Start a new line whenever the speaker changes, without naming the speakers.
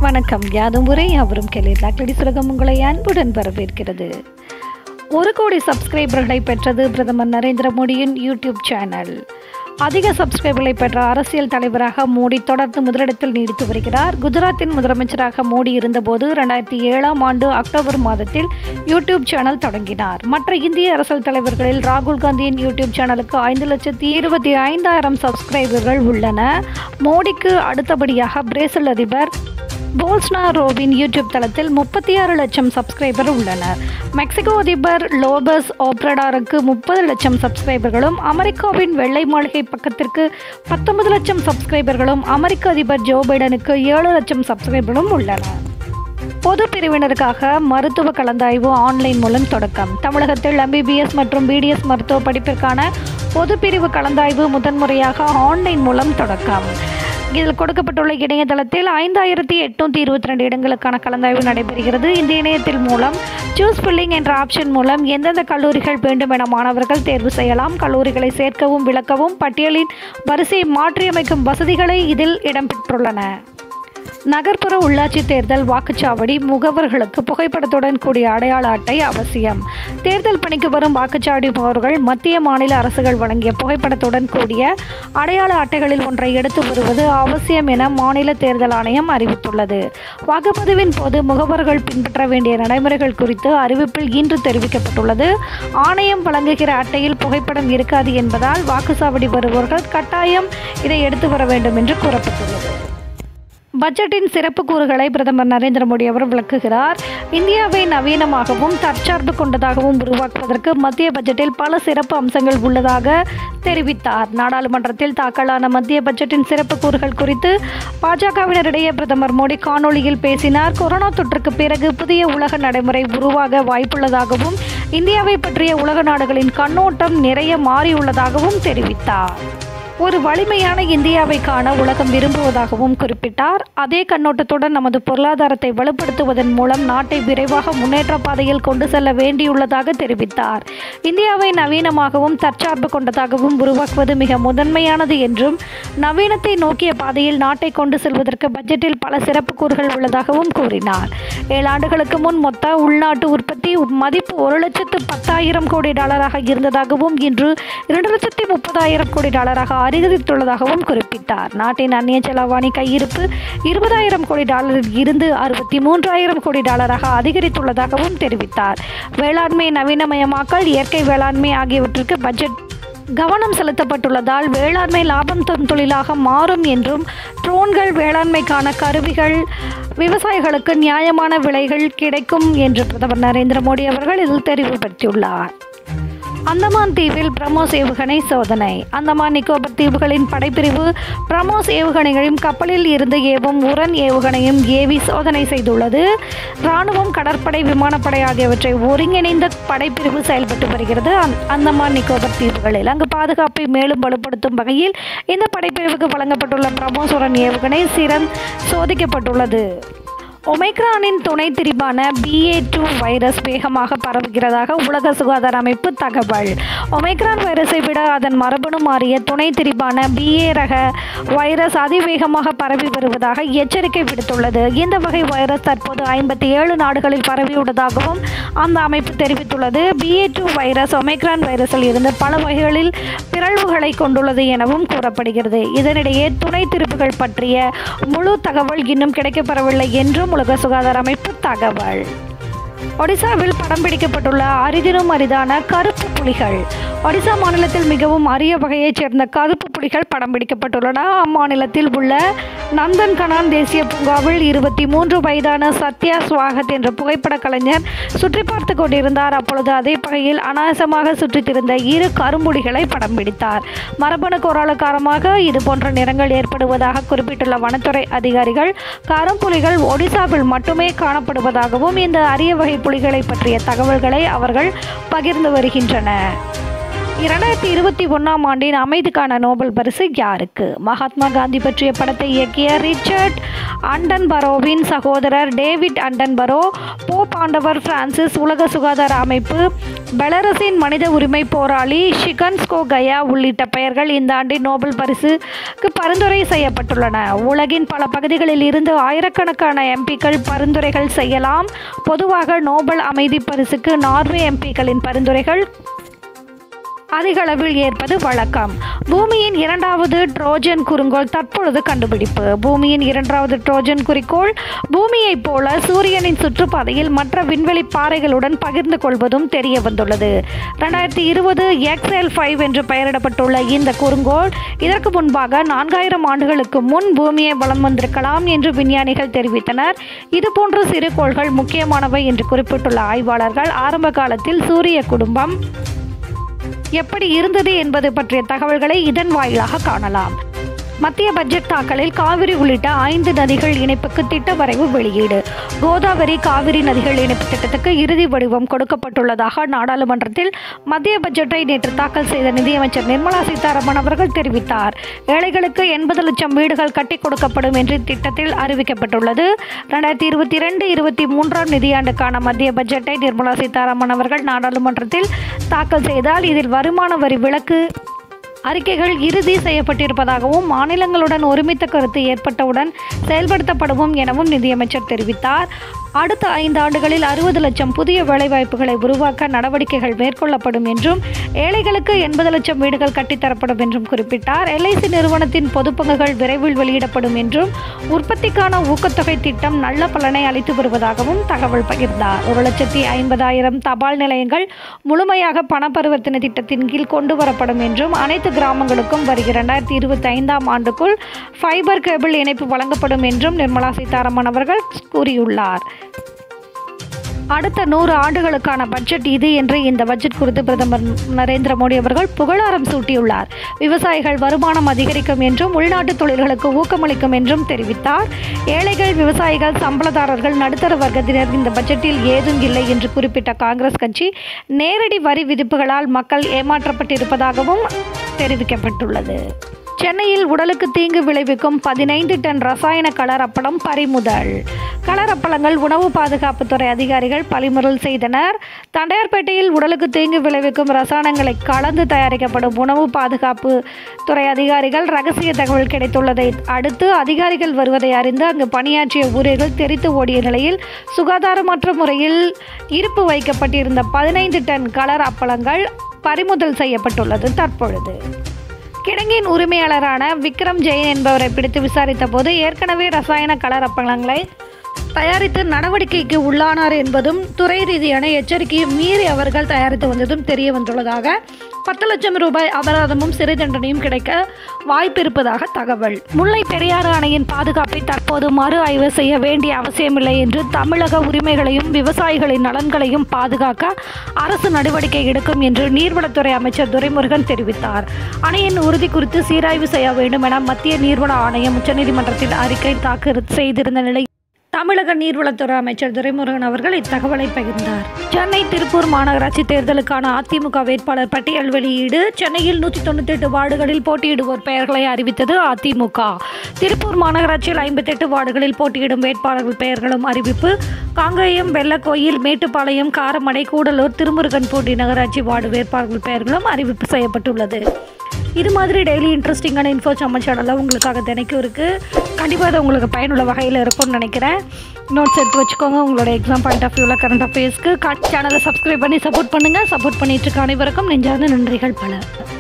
வணக்கம் யாதும் உரை அவரும் கெளிர் லாக்லடி சுலகம் உங்களை அன்புடன் வரவேற்கிறது ஒரு கோடி சப்ஸ்கிரைபர்களை பெற்றது பிரதமர் நரேந்திர மோடியின் யூடியூப் சேனல் அதிக சப்ஸ்கிரைபர்களை பெற்ற அரசியல் தலைவராக மோடி தொடர்ந்து முதலிடத்தில் நீடித்து வருகிறார் குஜராத்தின் முதலமைச்சராக மோடி இருந்தபோது ரெண்டாயிரத்தி ஏழாம் ஆண்டு அக்டோபர் மாதத்தில் யூடியூப் சேனல் தொடங்கினார் மற்ற இந்திய அரசியல் தலைவர்களில் ராகுல் காந்தியின் யூடியூப் சேனலுக்கு ஐந்து லட்சத்தி இருபத்தி ஐந்தாயிரம் சப்ஸ்கிரைபர்கள் உள்ளன மோடிக்கு அடுத்தபடியாக பிரேசில் அதிபர் போல்ஸ்னாரோவின் யூடியூப் தளத்தில் முப்பத்தி ஆறு லட்சம் சப்ஸ்கிரைபர் உள்ளனர் மெக்சிகோ அதிபர் லோபஸ் ஓப்ரடாருக்கு முப்பது லட்சம் சப்ஸ்கிரைபர்களும் அமெரிக்காவின் வெள்ளை மாளிகை பக்கத்திற்கு பத்தொன்பது லட்சம் சப்ஸ்கிரைபர்களும் அமெரிக்க அதிபர் ஜோ பைடனுக்கு ஏழு லட்சம் சப்ஸ்கிரைபர்களும் உள்ளனர் பொது பிரிவினருக்காக மருத்துவ கலந்தாய்வு ஆன்லைன் மூலம் தொடக்கம் தமிழகத்தில் எம்பிபிஎஸ் மற்றும் பிடிஎஸ் மருத்துவ படிப்பிற்கான பொது பிரிவு கலந்தாய்வு முதன்முறையாக ஆன்லைன் மூலம் தொடக்கம் இதில் கொடுக்கப்பட்டுள்ள இணையதளத்தில் ஐந்தாயிரத்தி எட்நூற்றி இருபத்தி ரெண்டு இடங்களுக்கான கலந்தாய்வு நடைபெறுகிறது இந்த இணையத்தில் மூலம் சூஸ் ஃபில்லிங் என்ற ஆப்ஷன் மூலம் எந்தெந்த கல்லூரிகள் வேண்டும் என மாணவர்கள் தேர்வு செய்யலாம் கல்லூரிகளை சேர்க்கவும் விளக்கவும் பட்டியலின் வரிசையை மாற்றியமைக்கும் வசதிகளை இதில் இடம்பெற்றுள்ளன நகர்ப்புற உள்ளாட்சி தேர்தல் வாக்குச்சாவடி முகவர்களுக்கு புகைப்படத்துடன் கூடிய அடையாள அட்டை அவசியம் தேர்தல் பணிக்கு வரும் வாக்குச்சாவடி முகவர்கள் மத்திய மாநில அரசுகள் வழங்கிய புகைப்படத்துடன் கூடிய அடையாள அட்டைகளில் ஒன்றை எடுத்து வருவது அவசியம் என மாநில தேர்தல் ஆணையம் அறிவித்துள்ளது வாக்குப்பதிவின் போது முகவர்கள் பின்பற்ற வேண்டிய நடைமுறைகள் குறித்து அறிவிப்பில் இன்று தெரிவிக்கப்பட்டுள்ளது ஆணையம் வழங்குகிற அட்டையில் புகைப்படம் இருக்காது என்பதால் வாக்குச்சாவடி வருபவர்கள் கட்டாயம் இதை எடுத்து வர வேண்டும் என்று கூறப்பட்டுள்ளது பட்ஜெட்டின் சிறப்பு கூறுகளை பிரதமர் நரேந்திர மோடி அவர் விளக்குகிறார் இந்தியாவை நவீனமாகவும் தற்சார்பு கொண்டதாகவும் உருவாக்குவதற்கு மத்திய பட்ஜெட்டில் பல சிறப்பு அம்சங்கள் உள்ளதாக தெரிவித்தார் நாடாளுமன்றத்தில் தாக்கலான மத்திய பட்ஜெட்டின் சிறப்பு கூறுகள் குறித்து பாஜகவினரிடையே பிரதமர் மோடி காணொலியில் பேசினார் கொரோனா தொற்றுக்கு பிறகு புதிய உலக நடைமுறை உருவாக வாய்ப்புள்ளதாகவும் இந்தியாவை பற்றிய உலக நாடுகளின் கண்ணோட்டம் நிறைய மாறியுள்ளதாகவும் தெரிவித்தார் ஒரு வலிமையான இந்தியாவை காண உலகம் விரும்புவதாகவும் குறிப்பிட்டார் அதே கண்ணோட்டத்துடன் நமது பொருளாதாரத்தை வலுப்படுத்துவதன் மூலம் நாட்டை விரைவாக முன்னேற்ற பாதையில் கொண்டு செல்ல வேண்டியுள்ளதாக தெரிவித்தார் இந்தியாவை நவீனமாகவும் தற்சார்பு கொண்டதாகவும் உருவாக்குவது மிக முதன்மையானது என்றும் நவீனத்தை நோக்கிய பாதையில் நாட்டை கொண்டு செல்வதற்கு பட்ஜெட்டில் பல சிறப்பு கூறுகள் உள்ளதாகவும் கூறினார் ஏழு ஆண்டுகளுக்கு முன் மொத்த உள்நாட்டு உற்பத்தி மதிப்பு ஒரு லட்சத்து பத்தாயிரம் கோடி டாலராக இருந்ததாகவும் இன்று இரண்டு லட்சத்தி முப்பதாயிரம் கோடி டாலராக அதிகரித்துள்ளதாகவும் குறிப்பிட்டார் நாட்டின் அந்நிய செலாவணி கையிருப்பு இருபதாயிரம் கோடி டாலரில் இருந்து அறுபத்தி மூன்றாயிரம் கோடி டாலராக அதிகரித்துள்ளதாகவும் தெரிவித்தார் வேளாண்மை நவீனமயமாக்கல் இயற்கை வேளாண்மை ஆகியவற்றிற்கு பட்ஜெட் கவனம் செலுத்தப்பட்டுள்ளதால் வேளாண்மை லாபம் தரும் தொழிலாக மாறும் என்றும் ட்ரோன்கள் வேளாண்மைக்கான கருவிகள் விவசாயிகளுக்கு நியாயமான விலைகள் கிடைக்கும் என்று பிரதமர் நரேந்திர மோடி அவர்கள் இதில் தெரிவுபடுத்தியுள்ளார் அந்தமான் தீவில் பிரமோஸ் ஏவுகணை சோதனை அந்தமான் நிக்கோபர் தீவுகளின் படைப்பிரிவு பிரமோஸ் ஏவுகணைகளையும் கப்பலில் இருந்து ஏவும் உரன் ஏவுகணையும் ஏவி சோதனை செய்துள்ளது இராணுவம் கடற்படை விமானப்படை ஆகியவற்றை ஒருங்கிணைந்த படைப்பிரிவு செயல்பட்டு வருகிறது அந்தமான் நிக்கோபர் தீவுகளில் அங்கு பாதுகாப்பை மேலும் வலுப்படுத்தும் வகையில் இந்த படைப்பிரிவுக்கு வழங்கப்பட்டுள்ள பிரமோஸ் உரன் ஏவுகணை சிறன் சோதிக்கப்பட்டுள்ளது ஒமைக்ரானின் துணை திரிபான பிஏ டூ வைரஸ் வேகமாக பரவுகிறதாக உலக சுகாதார அமைப்பு தகவல் ஒமைக்ரான் வைரஸை விட அதன் மரபணு மாறிய துணை திரிபான பிஏ ரக வைரஸ் அதிவேகமாக பரவி வருவதாக எச்சரிக்கை விடுத்துள்ளது இந்த வகை வைரஸ் தற்போது ஐம்பத்தி ஏழு நாடுகளில் பரவியுள்ளதாகவும் அந்த அமைப்பு தெரிவித்துள்ளது பிஏ டூ வைரஸ் ஒமைக்ரான் வைரஸில் இருந்து பல வகைகளில் பிறழ்வுகளை கொண்டுள்ளது எனவும் கூறப்படுகிறது இதனிடையே துணை திருப்புகள் பற்றிய முழு தகவல் இன்னும் கிடைக்கப்பெறவில்லை என்றும் உலக சுகாதார அமைப்பு தகவல் ஒடிசாவில் படம் பிடிக்கப்பட்டுள்ள அரிதினும் அரிதான கருப்பு புலிகள் ஒடிசா மாநிலத்தில் மிகவும் அரிய வகையைச் சேர்ந்த கருப்பு புலிகள் படம் பிடிக்கப்பட்டுள்ளன அம்மாநிலத்தில் உள்ள நந்தன்கனான் தேசிய பூங்காவில் இருபத்தி மூன்று வயதான சத்யா ஸ்வாகத் என்ற புகைப்பட கலைஞர் சுற்றி பார்த்து கொண்டிருந்தார் அப்பொழுது அதே வகையில் அனாயசமாக சுற்றித் திரிந்த இரு கரும்புலிகளை படம் பிடித்தார் மரபணு கோராள காரணமாக இது போன்ற நிறங்கள் ஏற்படுவதாக குறிப்பிட்டுள்ள வனத்துறை அதிகாரிகள் கரும்புலிகள் ஒடிசாவில் மட்டுமே காணப்படுவதாகவும் இந்த அரிய வகை புலிகளை பற்றிய தகவல்களை அவர்கள் பகிர்ந்து வருகின்றனர் இரண்டாயிரத்தி இருபத்தி ஒன்றாம் ஆண்டின் அமைதிக்கான நோபல் பரிசு யாருக்கு மகாத்மா காந்தி பற்றிய படத்தை இயக்கிய ரிச்சர்ட் அண்டன்பரோவின் சகோதரர் டேவிட் அண்டன்பரோ போப் ஆண்டவர் பிரான்சிஸ் உலக சுகாதார அமைப்பு பெலரஸின் மனித உரிமை போராளி ஷிகன்ஸ்கோ கயா உள்ளிட்ட பெயர்கள் இந்த ஆண்டின் நோபல் பரிசுக்கு பரிந்துரை செய்யப்பட்டுள்ளன உலகின் பல பகுதிகளில் இருந்து ஆயிரக்கணக்கான எம்பிக்கள் பரிந்துரைகள் செய்யலாம் பொதுவாக நோபல் அமைதி பரிசுக்கு நார்வே எம்பிக்களின் பரிந்துரைகள் அதிக அளவில் ஏற்பது வழக்கம் பூமியின் இரண்டாவது ட்ரோஜன் குறுங்கோள் தற்பொழுது கண்டுபிடிப்பு பூமியின் இரண்டாவது ட்ரோஜன் குறிக்கோள் பூமியைப் போல சூரியனின் சுற்றுப்பாதையில் மற்ற விண்வெளி பாறைகளுடன் பகிர்ந்து கொள்வதும் தெரிய வந்துள்ளது ரெண்டாயிரத்தி இருபது எக்ஸ்எல் ஃபைவ் என்று பெயரிடப்பட்டுள்ள இந்த குறுங்கோள் இதற்கு முன்பாக நான்காயிரம் ஆண்டுகளுக்கு முன் பூமியை வலம் வந்திருக்கலாம் என்று விஞ்ஞானிகள் தெரிவித்தனர் இதுபோன்ற சிறு கோள்கள் முக்கியமானவை என்று குறிப்பிட்டுள்ள ஆய்வாளர்கள் ஆரம்ப காலத்தில் சூரிய குடும்பம் எப்படி இருந்தது என்பது பற்றிய தகவல்களை இதன் வாயிலாக காணலாம் மத்திய பட்ஜெட் தாக்கலில் காவிரி உள்ளிட்ட ஐந்து நதிகள் இணைப்புக்கு திட்ட வரைவு வெளியீடு கோதாவரி காவிரி நதிகள் இணைப்பு திட்டத்துக்கு இறுதி வடிவம் கொடுக்கப்பட்டுள்ளதாக நாடாளுமன்றத்தில் மத்திய பட்ஜெட்டை நேற்று தாக்கல் செய்த நிதியமைச்சர் நிர்மலா சீதாராமன் அவர்கள் தெரிவித்தார் ஏழைகளுக்கு எண்பது லட்சம் வீடுகள் கட்டிக் கொடுக்கப்படும் என்று திட்டத்தில் அறிவிக்கப்பட்டுள்ளது ரெண்டாயிரத்தி இருபத்தி ரெண்டு இருபத்தி மூன்றாம் நிதியாண்டுக்கான மத்திய பட்ஜெட்டை நிர்மலா சீதாராமன் அவர்கள் நாடாளுமன்றத்தில் தாக்கல் செய்தால் இதில் வருமான வரி விலக்கு அறிக்கைகள் இறுதி செய்யப்பட்டிருப்பதாகவும் மாநிலங்களுடன் ஒருமித்த கருத்து ஏற்பட்டவுடன் செயல்படுத்தப்படும் எனவும் நிதியமைச்சர் தெரிவித்தார் அடுத்த ஐந்து ஆண்டுகளில் அறுபது லட்சம் புதிய வேலைவாய்ப்புகளை உருவாக்க நடவடிக்கைகள் மேற்கொள்ளப்படும் என்றும் ஏழைகளுக்கு எண்பது லட்சம் வீடுகள் கட்டித்தரப்படும் என்றும் குறிப்பிட்டார் எல்ஐசி நிறுவனத்தின் பொதுப்பங்குகள் விரைவில் வெளியிடப்படும் என்றும் உற்பத்திக்கான ஊக்கத்தொகை திட்டம் நல்ல பலனை அளித்து வருவதாகவும் தகவல் பகிர்ந்தார் ஒரு லட்சத்தி ஐம்பதாயிரம் தபால் நிலையங்கள் முழுமையாக பண பரிவர்த்தனை திட்டத்தின் கீழ் கொண்டு வரப்படும் என்றும் அனைத்து கிராமங்களுக்கும் வருகிற இரண்டாயிரத்தி இருபத்தி ஐந்தாம் ஆண்டுக்குள் ஃபைபர் கேபிள் இணைப்பு வழங்கப்படும் என்றும் நிர்மலா சீதாராமன் அவர்கள் கூறியுள்ளார் அடுத்த நூறு ஆண்டுகளுக்கான பட்ஜெட் இது என்று இந்த பட்ஜெட் குறித்து பிரதமர் நரேந்திர மோடி அவர்கள் புகழாரம் சூட்டியுள்ளார் விவசாயிகள் வருமானம் அதிகரிக்கும் என்றும் உள்நாட்டு தொழில்களுக்கு ஊக்கமளிக்கும் என்றும் தெரிவித்தார் ஏழைகள் விவசாயிகள் சம்பளதாரர்கள் நடுத்தர வர்க்கத்தினர் இந்த பட்ஜெட்டில் ஏதும் இல்லை என்று குறிப்பிட்ட காங்கிரஸ் கட்சி நேரடி வரி விதிப்புகளால் மக்கள் ஏமாற்றப்பட்டிருப்பதாகவும் தெரிவிக்கப்பட்டுள்ளது சென்னையில் உடலுக்கு தீங்கு விளைவிக்கும் பதினைந்து டன் ரசாயன கலர் அப்பளம் பறிமுதல் கலர் அப்பளங்கள் உணவு பாதுகாப்புத்துறை அதிகாரிகள் பறிமுதல் செய்தனர் தண்டையார்பேட்டையில் உடலுக்கு தீங்கு விளைவிக்கும் ரசாயனங்களை கலந்து தயாரிக்கப்படும் உணவு பாதுகாப்பு துறை அதிகாரிகள் ரகசிய தகவல் கிடைத்துள்ளதை அடுத்து அதிகாரிகள் வருவதை அறிந்து அங்கு பணியாற்றிய ஊழியர்கள் தெரித்து ஓடிய நிலையில் சுகாதாரமற்ற முறையில் இருப்பு வைக்கப்பட்டிருந்த பதினைந்து டன் கலர் அப்பளங்கள் பறிமுதல் செய்யப்பட்டுள்ளது தற்பொழுது கிடங்கின் உரிமையாளரான விக்ரம் ஜெயின் என்பவரை பிடித்து விசாரித்த போது ஏற்கனவே ரசாயன கலர் அப்பளங்களை தயாரித்து நடவடிக்கைக்கு உள்ளானார் என்பதும் துறை ரீதியான எச்சரிக்கையை மீறி அவர்கள் தயாரித்து வந்ததும் தெரிய வந்துள்ளதாக பத்து லட்சம் ரூபாய் அபராதமும் சிறை தண்டனையும் கிடைக்க வாய்ப்பிருப்பதாக தகவல் முல்லை பெரியாறு அணையின் பாதுகாப்பை தற்போது மறு ஆய்வு செய்ய வேண்டிய அவசியமில்லை என்று தமிழக உரிமைகளையும் விவசாயிகளின் நலன்களையும் பாதுகாக்க அரசு நடவடிக்கை எடுக்கும் என்று நீர்வளத்துறை அமைச்சர் துரைமுருகன் தெரிவித்தார் அணையின் உறுதி குறித்து சீராய்வு செய்ய வேண்டும் என மத்திய நீர்வள ஆணையம் உச்சநீதிமன்றத்தில் அறிக்கை தாக்கல் செய்திருந்த நிலை தமிழக நீர்வளத்துறை அமைச்சர் துரைமுருகன் அவர்கள் இத்தகவலை பகிர்ந்தார் சென்னை திருப்பூர் மாநகராட்சி தேர்தலுக்கான அதிமுக வேட்பாளர் பட்டியல் வெளியீடு சென்னையில் நூற்றி தொண்ணூற்றி எட்டு வார்டுகளில் போட்டியிடுவோர் பெயர்களை அறிவித்தது அதிமுக திருப்பூர் மாநகராட்சியில் ஐம்பத்தெட்டு வார்டுகளில் போட்டியிடும் வேட்பாளர்கள் பெயர்களும் அறிவிப்பு காங்கேயம் வெள்ளக்கோயில் மேட்டுப்பாளையம் காரமடை கூடலூர் திருமுருகன் போட்டி நகராட்சி வார்டு வேட்பாளர்கள் பெயர்களும் அறிவிப்பு செய்யப்பட்டுள்ளது இது மாதிரி டெய்லி இன்ட்ரெஸ்டிங்கான இன்ஃபோ சம்ம சேனலில் உங்களுக்காக தினைக்கும் இருக்குது கண்டிப்பாக அது உங்களுக்கு பயனுள்ள வகையில் இருக்கும்னு நினைக்கிறேன் நோட்ஸ் எடுத்து வச்சுக்கோங்க உங்களோட எக்ஸாம் பாயிண்ட் ஆஃப் வியூவில் கரண்ட் அஃபேர்ஸ்க்கு சேனலை சப்ஸ்கிரைப் பண்ணி சப்போர்ட் பண்ணுங்கள் சப்போர்ட் பண்ணிட்டு இருக்க அனைவருக்கும் நெஞ்சார்ந்த நன்றிகள் பல